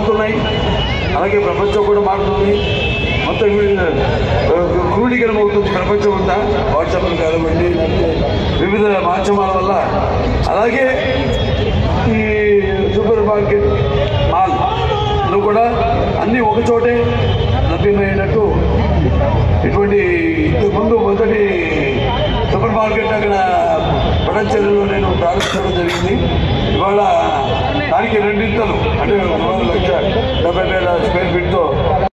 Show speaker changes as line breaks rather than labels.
మారుతున్నాయి అలాగే ప్రపంచం కూడా మారుతుంది మొత్తం వీళ్ళు, ఆ, క్రోడీకరణ అవుతుంది ప్రపంచం అంతా వాట్సాప్లు కానివ్వండి వివిధ మాధ్యమాల వల్ల అలాగే ఈ సూపర్ మార్కెట్ మాల్ లో కూడా అన్నీ ఒక చోటే లభ్యమయ్యేటట్టు ఇటువంటి ఇంతకుముందు మొదటి సూపర్ మార్కెట్ అక్కడ పడంచెరులో నేను ప్రారంభించడం జరిగింది ఇవాళ దానికి రెండింతలు అంటే లక్ష డెబ్బై వేల స్క్వేర్ ఫీట్తో